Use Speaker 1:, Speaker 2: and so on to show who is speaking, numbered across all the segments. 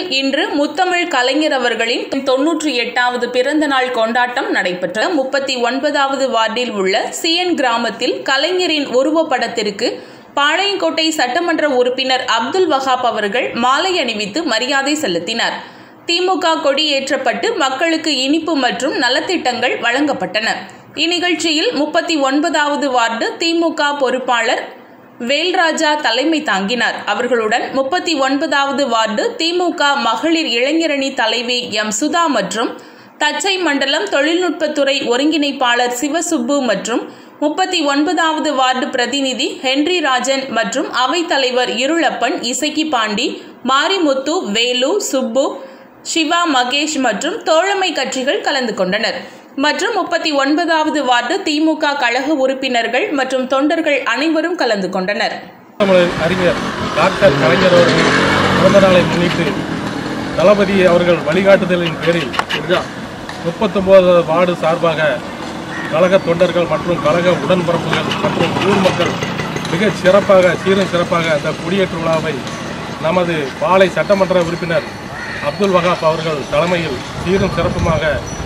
Speaker 1: இன்று முத்தமிழ் கலைஞர் அவர்களின் தொன்னூற்றி எட்டாவது பிறந்த நாள் கொண்டாட்டம் நடைபெற்ற முப்பத்தி ஒன்பதாவது வார்டில் உள்ள சிஎன் கிராமத்தில் கலைஞரின் உருவப்படத்திற்கு பாளையங்கோட்டை சட்டமன்ற உறுப்பினர் அப்துல் வஹாப் அவர்கள் மாலை அணிவித்து மரியாதை செலுத்தினார் திமுக கொடி ஏற்றப்பட்டு மக்களுக்கு இனிப்பு மற்றும் நலத்திட்டங்கள் வழங்கப்பட்டன இந்நிகழ்ச்சியில் முப்பத்தி ஒன்பதாவது வார்டு திமுக பொறுப்பாளர் வேல்ராஜா தலைமை தாங்கினார் அவர்களுடன் முப்பத்தி ஒன்பதாவது வார்டு திமுக மகளிர் இளைஞரணி தலைவி எம் சுதா மற்றும் தச்சை மண்டலம் தொழில்நுட்பத்துறை ஒருங்கிணைப்பாளர் சிவசுப்பு மற்றும் முப்பத்தி ஒன்பதாவது வார்டு பிரதிநிதி ஹென்றி ராஜன் மற்றும் அவைத்தலைவர் இருளப்பன் இசக்கி பாண்டி மாரிமுத்து வேலு சுப்பு சிவா மகேஷ் மற்றும் தோழமை கட்சிகள் கலந்து கொண்டனர் மற்றும் முப்பத்தி ஒன்பதாவது வார்டு திமுக கழக உறுப்பினர்கள் மற்றும் தொண்டர்கள் அனைவரும் கலந்து கொண்டனர்
Speaker 2: தமிழர் அறிஞர் டாக்டர் கலைஞர் அவர்கள் பிறந்த நாளை முன்னிட்டு தளபதி அவர்கள் வழிகாட்டுதலின் பேரில் முப்பத்தொன்பது வார்டு சார்பாக கழக தொண்டர்கள் மற்றும் கழக உடன்பிறப்புகள் மற்றும் ஊர் மக்கள் மிக சிறப்பாக சீரும் சிறப்பாக அந்த கொடியேற்று விழாவை நமது பாளை சட்டமன்ற உறுப்பினர் அப்துல் வகாப் அவர்கள் தலைமையில் சீரும் சிறப்புமாக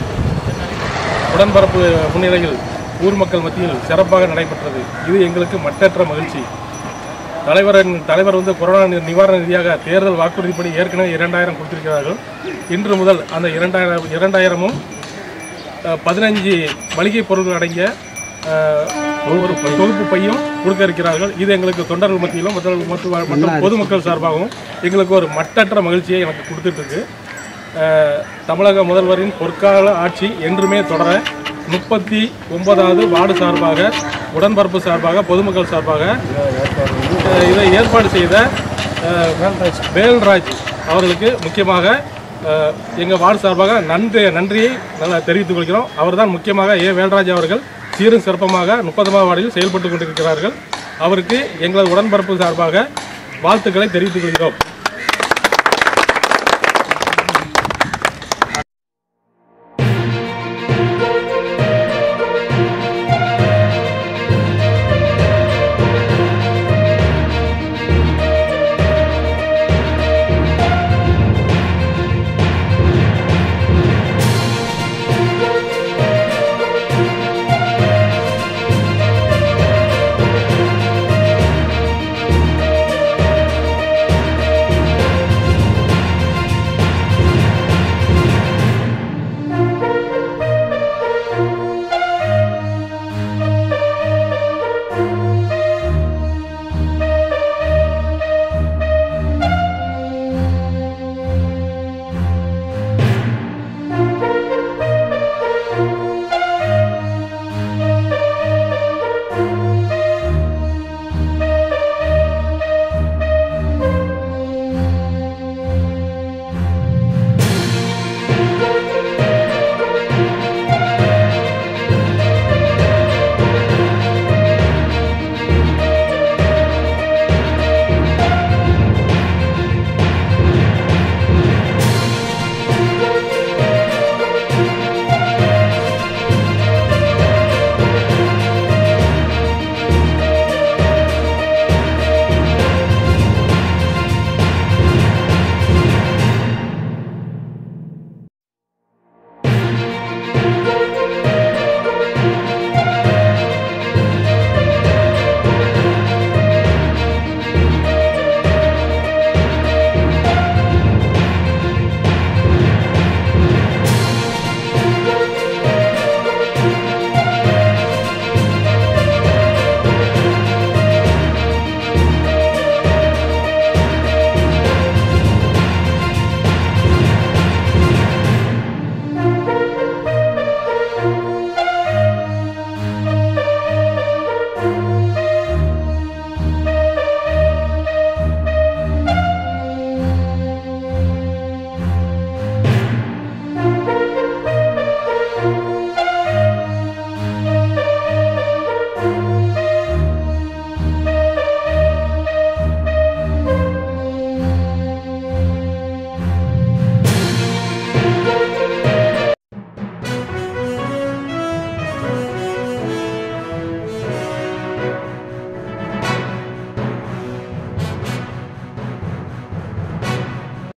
Speaker 2: உடன்பரப்பு முன்னிலையில் ஊர் மக்கள் மத்தியில் சிறப்பாக நடைபெற்றது இது எங்களுக்கு மட்டற்ற மகிழ்ச்சி தலைவரின் தலைவர் வந்து கொரோனா நி- நிவாரண நிதியாக தேர்தல் வாக்குறுதிப்படி ஏற்கனவே இரண்டாயிரம் கொடுத்திருக்கிறார்கள் இன்று முதல் அந்த இரண்டாயிரம் இரண்டாயிரமும் அஹ், பதினஞ்சு மளிகை பொருட்கள் அடங்கிய அஹ், ஒரு தொகுப்பு பையும் கொடுக்க இருக்கிறார்கள் இது எங்களுக்கு தொண்டர்கள் மத்தியிலும் மற்றும் மற்றும் மற்றும் பொதுமக்கள் சார்பாகவும் எங்களுக்கு ஒரு மட்டற்ற மகிழ்ச்சியை எனக்கு கொடுத்துட்டு இருக்கு அஹ், தமிழக முதல்வரின் பொற்கால ஆட்சி என்றுமே தொடர முப்பத்தி ஒன்பதாவது வார்டு சார்பாக உடன்பரப்பு சார்பாக பொதுமக்கள் சார்பாக அஹ், இதை ஏற்பாடு செய்த அஹ், வேல்ராஜ் அவர்களுக்கு முக்கியமாக அஹ், எங்கள் வார்டு சார்பாக நன்றி நன்றியை நல்லா தெரிவித்துக் கொள்கிறோம் அவர்தான் முக்கியமாக ஏ வேல்ராஜ் அவர்கள் சீரும் சிறப்பமாக முப்பதாம் வார்டில் செயல்பட்டு கொண்டிருக்கிறார்கள் அவருக்கு எங்களது உடன்பரப்பு சார்பாக வாழ்த்துக்களை தெரிவித்துக் கொள்கிறோம்